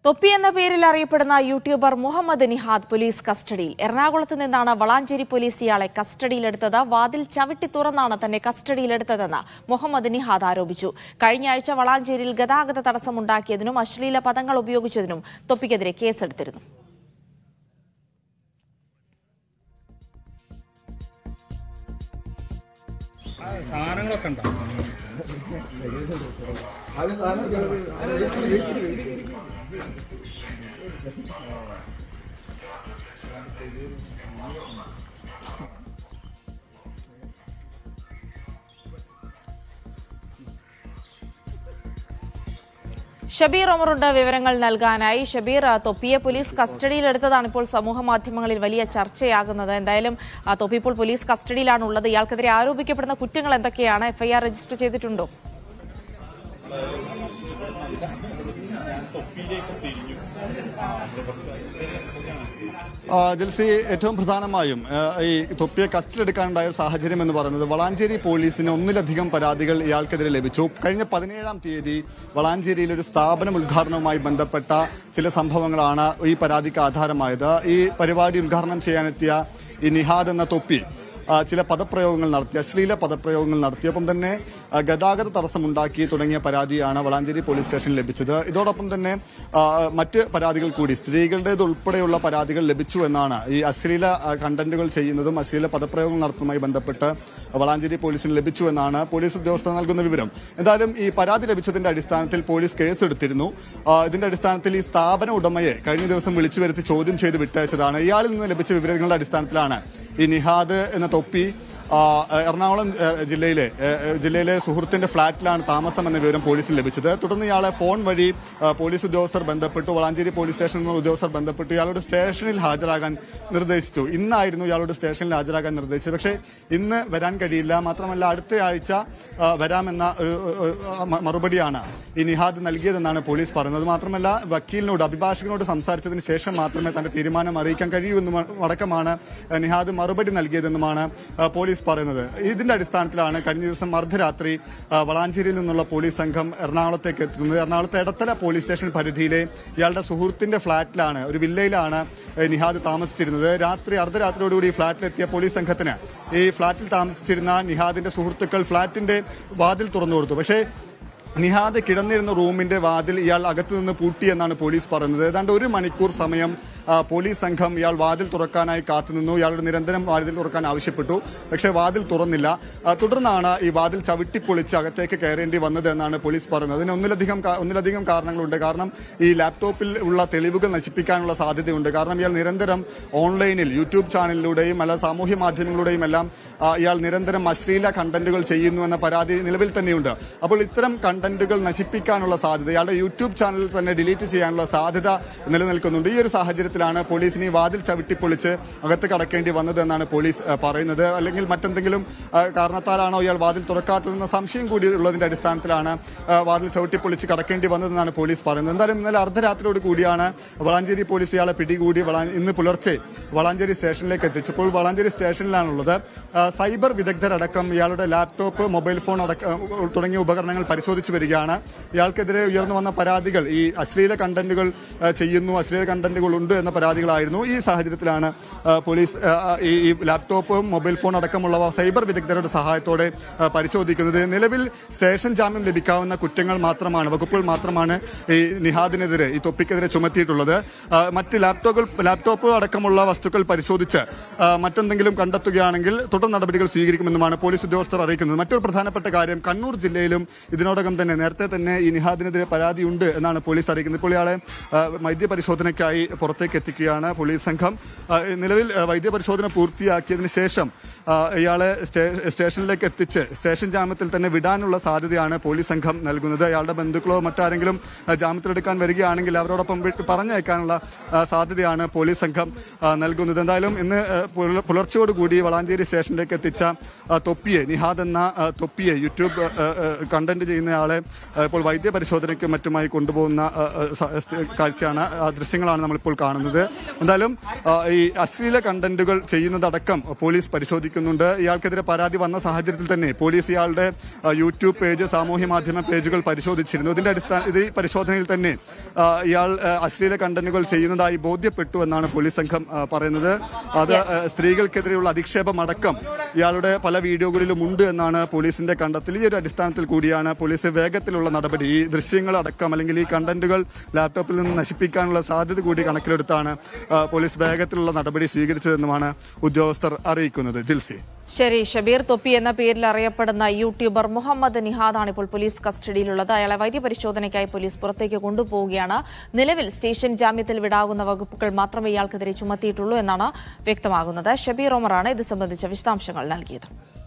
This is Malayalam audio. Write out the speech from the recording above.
തൊപ്പി എന്ന പേരിൽ അറിയപ്പെടുന്ന യൂട്യൂബർ മുഹമ്മദ് നിഹാദ് പോലീസ് കസ്റ്റഡിയിൽ എറണാകുളത്ത് നിന്നാണ് വളാഞ്ചേരി പോലീസ് ഇയാളെ കസ്റ്റഡിയിലെടുത്തത് വാതിൽ ചവിട്ടി തുറന്നാണ് തന്നെ കസ്റ്റഡിയിലെടുത്തതെന്ന് മുഹമ്മദ് നിഹാദ് ആരോപിച്ചു കഴിഞ്ഞ ആഴ്ച വളാഞ്ചേരിയിൽ ഗതാഗത തടസ്സമുണ്ടാക്കിയതിനും അശ്ലീല പദങ്ങൾ ഉപയോഗിച്ചതിനും തൊപ്പിക്കെതിരെ കേസെടുത്തിരുന്നു സാധനങ്ങളൊക്കെ ഉണ്ടോ ഷബീർ ഒമറുണ്ട് വിവരങ്ങൾ നൽകാനായി ഷബീർ ആ, തൊപ്പിയെ പോലീസ് കസ്റ്റഡിയിലെടുത്തതാണ് ഇപ്പോൾ സമൂഹ മാധ്യമങ്ങളിൽ വലിയ ചർച്ചയാകുന്നത് എന്തായാലും ആ, തൊപ്പി ഇപ്പോൾ പോലീസ് കസ്റ്റഡിയിലാണ് ഉള്ളത് ഇയാൾക്കെതിരെ ആരോപിക്കപ്പെടുന്ന കുറ്റങ്ങൾ എന്തൊക്കെയാണ് എഫ്ഐആർ രജിസ്റ്റർ ചെയ്തിട്ടുണ്ടോ ആ, ജൽസി ഏറ്റവും പ്രധാനമായും ആ, ഈ തൊപ്പിയെ കസ്റ്റഡി എടുക്കാനുണ്ടായ ഒരു സാഹചര്യം എന്ന് പറയുന്നത് വളാഞ്ചേരി പോലീസിന് ഒന്നിലധികം പരാതികൾ ഇയാൾക്കെതിരെ ലഭിച്ചു കഴിഞ്ഞ പതിനേഴാം തീയതി വളാഞ്ചേരിയിൽ ഒരു സ്ഥാപനം ഉദ്ഘാടനവുമായി ബന്ധപ്പെട്ട ചില സംഭവങ്ങളാണ് ഈ പരാതിക്ക് ആധാരമായത് ഈ പരിപാടി ഉദ്ഘാടനം ചെയ്യാനെത്തിയ ഈ നിഹാദ് എന്ന തൊപ്പി ആ, ചില പദപ്രയോഗങ്ങൾ നടത്തി അശ്ലീല പദപ്രയോഗങ്ങൾ നടത്തിയപ്പം തന്നെ ആ, ഗതാഗത തടസ്സമുണ്ടാക്കി തുടങ്ങിയ പരാതിയാണ് വളാഞ്ചേരി പോലീസ് സ്റ്റേഷനിൽ ലഭിച്ചത് ഇതോടൊപ്പം തന്നെ ആ, മറ്റ് പരാതികൾ കൂടി സ്ത്രീകളുടേത് ഉൾപ്പെടെയുള്ള പരാതികൾ ലഭിച്ചു എന്നാണ് ഈ അശ്ലീല ആ, കണ്ടന്റുകൾ ചെയ്യുന്നതും അശ്ലീല പദപ്രയോഗങ്ങൾ നടത്തുന്നതുമായി ബന്ധപ്പെട്ട് വളാഞ്ചേരി പോലീസിന് ലഭിച്ചു എന്നാണ് പോലീസ് ഉദ്യോഗസ്ഥർ നൽകുന്ന വിവരം എന്തായാലും ഈ പരാതി ലഭിച്ചതിന്റെ അടിസ്ഥാനത്തിൽ പോലീസ് കേസെടുത്തിരുന്നു ആ, ഇതിന്റെ അടിസ്ഥാനത്തിൽ ഈ സ്ഥാപന ഉടമയെ കഴിഞ്ഞ ദിവസം വിളിച്ചു വരുത്തി ചോദ്യം ചെയ്ത് വിട്ടയച്ചതാണ് ഇയാളിൽ നിന്ന് ലഭിച്ച വിവരങ്ങളുടെ അടിസ്ഥാനത്തിലാണ് ഈ നിഹാദ് എന്ന തൊപ്പി ആ, എറണാകുളം ഏ, ജില്ലയിലെ ഏ, ഏ, ജില്ലയിലെ സുഹൃത്തിന്റെ ഫ്ളാറ്റിലാണ് താമസം എന്ന വിവരം പോലീസിന് ലഭിച്ചത് തുടർന്ന് ഇയാളെ ഫോൺ വഴി ആ, പോലീസ് ഉദ്യോഗസ്ഥർ ബന്ധപ്പെട്ടു വളാഞ്ചേരി പോലീസ് സ്റ്റേഷനിൽ നിന്ന് ഉദ്യോഗസ്ഥർ ബന്ധപ്പെട്ടു ഇയാളോട് സ്റ്റേഷനിൽ ഹാജരാകാൻ നിർദ്ദേശിച്ചു ഇന്നായിരുന്നു ഇയാളോട് സ്റ്റേഷനിൽ ഹാജരാകാൻ നിർദ്ദേശിച്ചത് പക്ഷേ ഇന്ന് വരാൻ കഴിയില്ല മാത്രമല്ല അടുത്ത ആഴ്ച ആ, വരാമെന്ന ഒരു ഒരു, ആ, മ- മറുപടിയാണ് ഈ നിഹാദ് നൽകിയതെന്നാണ് പോലീസ് പറയുന്നത് മാത്രമല്ല വക്കീലിനോട് അഭിഭാഷകനോട് സംസാരിച്ചതിന് ശേഷം മാത്രമേ തന്റെ തീരുമാനം അറിയിക്കാൻ കഴിയൂ എന്നും അടക്കമാണ് ആ, നിഹാദ് മറുപടി നൽകിയതെന്നുമാണ് ആ, പോലീസ് പറയുന്നത് ഇതിന്റെ അടിസ്ഥാനത്തിലാണ് കഴിഞ്ഞ ദിവസം അർദ്ധരാത്രി ആ, വളാഞ്ചേരിയിൽ നിന്നുള്ള പോലീസ് സംഘം എറണാകുളത്തേക്ക് എത്തുന്നത് എറണാകുളത്തെ എടത്തല പോലീസ് സ്റ്റേഷൻ പരിധിയിലെ ഇയാളുടെ സുഹൃത്തിന്റെ ഫ്ളാറ്റിലാണ് ഒരു വില്ലയിലാണ് ഏ, നിഹാദ് താമസിച്ചിരുന്നത് രാത്രി അർദ്ധരാത്രിയോടുകൂടി ഈ ഫ്ളാറ്റിലെത്തിയ പോലീസ് സംഘത്തിന് ഈ ഫ്ളാറ്റിൽ താമസിച്ചിരുന്ന നിഹാദിന്റെ സുഹൃത്തുക്കൾ ഫ്ളാറ്റിന്റെ വാതിൽ തുറന്നു കൊടുത്തു പക്ഷേ നിഹാദ് കിടന്നിരുന്ന റൂമിന്റെ വാതിൽ ഇയാൾ അകത്തു നിന്ന് പൂട്ടി എന്നാണ് പോലീസ് പറയുന്നത് ഏതാണ്ട് ഒരു മണിക്കൂർ സമയം ആ, പോലീസ് സംഘം ഇയാൾ വാതിൽ തുറക്കാനായി കാത്തുനിന്നു ഇയാളോട് നിരന്തരം വാതിൽ തുറക്കാൻ ആവശ്യപ്പെട്ടു പക്ഷേ വാതിൽ തുറന്നില്ല ആ, തുടർന്നാണ് ഈ വാതിൽ ചവിട്ടിപ്പൊളിച്ച് അകത്തേക്ക് കയറേണ്ടി വന്നത് എന്നാണ് പോലീസ് പറയുന്നത് അതിന് ഒന്നിലധികം കാ- ഒന്നിലധികം കാരണങ്ങളുണ്ട് കാരണം ഈ ലാപ്ടോപ്പിൽ ഉള്ള തെളിവുകൾ നശിപ്പിക്കാനുള്ള സാധ്യതയുണ്ട് കാരണം ഇയാൾ നിരന്തരം ഓൺലൈനിൽ യൂട്യൂബ് ചാനലിലൂടെയും അല്ല സാമൂഹ്യ മാധ്യമങ്ങളിലൂടെയും എല്ലാം ആ, ഇയാൾ നിരന്തരം അശ്ലീല കണ്ടന്റുകൾ ചെയ്യുന്നു എന്ന പരാതി നിലവിൽ തന്നെയുണ്ട് അപ്പോൾ ഇത്തരം കണ്ടന്റുകൾ നശിപ്പിക്കാനുള്ള സാധ്യത ഇയാളുടെ യൂട്യൂബ് ചാനൽ തന്നെ ഡിലീറ്റ് ചെയ്യാനുള്ള സാധ്യത നിലനിൽക്കുന്നുണ്ട് ഈ ഒരു സാഹചര്യത്തിലാണ് പോലീസിന് ഈ വാതിൽ ചവിട്ടിപ്പൊളിച്ച് അകത്ത് കടക്കേണ്ടി വന്നത് എന്നാണ് പോലീസ് ആ, പറയുന്നത് അല്ലെങ്കിൽ മറ്റെന്തെങ്കിലും ആ, കാരണത്താലാണോ ഇയാൾ വാതിൽ തുറക്കാത്തതെന്ന സംശയം കൂടി ഉള്ളതിന്റെ അടിസ്ഥാനത്തിലാണ് ആ, വാതിൽ ചവിട്ടിപ്പൊളിച്ച് കടക്കേണ്ടി വന്നതെന്നാണ് പോലീസ് പറയുന്നത് എന്തായാലും ഇന്നലെ അർദ്ധരാത്രിയോട് കൂടിയാണ് വളാഞ്ചേരി പോലീസ് ഇയാളെ പിടികൂടി വളാ- ഇന്ന് പുലർച്ചെ വളാഞ്ചേരി സ്റ്റേഷനിലേക്ക് എത്തിച്ചപ്പോൾ വളാഞ്ചേരി സ്റ്റേഷനിലാണുള്ളത് ആ, സൈബർ വിദഗ്ധരടക്കം ഇയാളുടെ ലാപ്ടോപ്പ് മൊബൈൽ ഫോൺ അടക്കം ഉ- തുടങ്ങിയ ഉപകരണങ്ങൾ പരിശോധിച്ചു വരികയാണ് ഇയാൾക്കെതിരെ ഉയർന്നു വന്ന പരാതികൾ ഈ അശ്ലീല കണ്ടന്റുകൾ ആ, ചെയ്യുന്നു അശ്ലീല കണ്ടന്റുകൾ ഉണ്ട് എന്ന പരാതികളായിരുന്നു ഈ സാഹചര്യത്തിലാണ് ആ, പോലീസ് ആ, ഈ ഈ ലാപ്ടോപ്പും മൊബൈൽ ഫോൺ അടക്കമുള്ളവ സൈബർ വിദഗ്ധരുടെ സഹായത്തോടെ ആ, പരിശോധിക്കുന്നത് നിലവിൽ സ്റ്റേഷൻ ജാമ്യം ലഭിക്കാവുന്ന കുറ്റങ്ങൾ മാത്രമാണ് വകുപ്പുകൾ മാത്രമാണ് ഈ നിഹാദിനെതിരെ ഈ തൊപ്പിക്കെതിരെ ചുമത്തിയിട്ടുള്ളത് ആ, മറ്റ് ലാപ്ടോപ്പുകൾ ലാപ്ടോപ്പ് അടക്കമുള്ള വസ്തുക്കൾ പരിശോധിച്ച് ആ, മറ്റെന്തെങ്കിലും കണ്ടെത്തുകയാണെങ്കിൽ തുടർ നടപടികൾ സ്വീകരിക്കുമെന്നുമാണ് പോലീസ് ഉദ്യോഗസ്ഥർ അറിയിക്കുന്നത് മറ്റൊരു പ്രധാനപ്പെട്ട കാര്യം കണ്ണൂർ ജില്ലയിലും ഇതിനോടകം തന്നെ നേരത്തെ തന്നെ ഈ നിഹാദിനെതിരെ പരാതിയുണ്ട് എന്നാണ് പോലീസ് അറിയിക്കുന്നത് ഇപ്പോൾ ഇയാളെ ആ, വൈദ്യപരിശോധനയ്ക്കായി പുറത്തേക്ക് എത്തിക്കുകയാണ് പോലീസ് സംഘം ആ, നിലവിൽ ആ, വൈദ്യപരിശോധന പൂർത്തിയാക്കിയതിനു ശേഷം ആ, ഇയാളെ സ്റ്റേ- സ്റ്റേഷനിലേക്ക് എത്തിച്ച് സ്റ്റേഷൻ ജാമ്യത്തിൽ തന്നെ വിടാനുള്ള സാധ്യതയാണ് പോലീസ് സംഘം നൽകുന്നത് അയാളുടെ ബന്ധുക്കളോ മറ്റാരെങ്കിലും ആ, ജാമ്യത്തിലെടുക്കാൻ വരികയാണെങ്കിൽ അവരോടൊപ്പം വിട്ട് പറഞ്ഞയക്കാനുള്ള ആ, സാധ്യതയാണ് പോലീസ് സംഘം ആ, നൽകുന്നത് എന്തായാലും ഇന്ന് ആ, പുല- പുലർച്ചയോടുകൂടി വളാഞ്ചേരി സ്റ്റേഷനിലേക്ക് എത്തിച്ച ആ, തൊപ്പിയെ നിഹാദ് എന്ന ആ, തൊപ്പിയെ യൂട്യൂബ് ആ, ആ, കണ്ടന്റ് ചെയ്യുന്നയാളെ ഇയാളെ ആ, ഇപ്പോൾ വൈദ്യ പരിശോധനയ്ക്കും മറ്റുമായി കൊണ്ടുപോകുന്ന ആ, ആ, സ- സ്ഥ- കാഴ്ചയാണ് ആ ദൃശ്യങ്ങളാണ് നമ്മളിപ്പോൾ കാണുന്നത് എന്തായാലും ആ, ഈ അശ്ലീല കണ്ടന്റുകൾ ചെയ്യുന്നതടക്കം പോലീസ് പരിശോധിക്കുന്നുണ്ട് ഇയാൾക്കെതിരെ പരാതി വന്ന സാഹചര്യത്തിൽ തന്നെ പോലീസ് ഇയാളുടെ ആ, യൂട്യൂബ് പേജ് സാമൂഹ്യ മാധ്യമ പേജുകൾ പരിശോധിച്ചിരുന്നു ഇതിന്റെ അടിസ്ഥാന ഇത് ഈ പരിശോധനയിൽ തന്നെ ആ, ഇയാൾ ആ, അശ്ലീല കണ്ടന്റുകൾ ചെയ്യുന്നതായി ബോധ്യപ്പെട്ടു എന്നാണ് പോലീസ് സംഘം ആ, പറയുന്നത് അത് ആ, സ്ത്രീകൾക്കെതിരെയുള്ള അധിക്ഷേപം അടക്കം ഇയാളുടെ പല വീഡിയോകളിലും ഉണ്ട് എന്നാണ് പോലീസിന്റെ കണ്ടെത്തൽ ഈ ഒരു അടിസ്ഥാനത്തിൽ കൂടിയാണ് പോലീസ് വേഗത്തിലുള്ള നടപടി ഈ ദൃശ്യങ്ങൾ അടക്കം അല്ലെങ്കിൽ ഈ കണ്ടന്റുകൾ ലാപ്ടോപ്പിൽ നിന്ന് നശിപ്പിക്കാനുള്ള സാധ്യത കൂടി കണക്കിലെടുത്താണ് ആ, പോലീസ് വേഗത്തിലുള്ള നടപടി സ്വീകരിച്ചതെന്നുമാണ് ഉദ്യോഗസ്ഥർ അറിയിക്കുന്നത് ജിൽസി ശരി ഷബീർ തൊപ്പി എന്ന പേരിൽ അറിയപ്പെടുന്ന യൂട്യൂബർ മുഹമ്മദ് നിഹാദാണ് ഇപ്പോൾ പോലീസ് കസ്റ്റഡിയിലുള്ളത് അയാളെ വൈദ്യപരിശോധനയ്ക്കായി പോലീസ് പുറത്തേക്ക് കൊണ്ടുപോവുകയാണ് നിലവിൽ സ്റ്റേഷൻ ജാമ്യത്തിൽ വിടാകുന്ന വകുപ്പുകൾ മാത്രമേ ഇയാൾക്കെതിരെ ചുമത്തിയിട്ടുള്ളൂ എന്നാണ് വ്യക്തമാകുന്നത് ഷബീർ ഒമറാണ് ഇത് സംബന്ധിച്ച വിശദാംശങ്ങൾ നൽകിയത്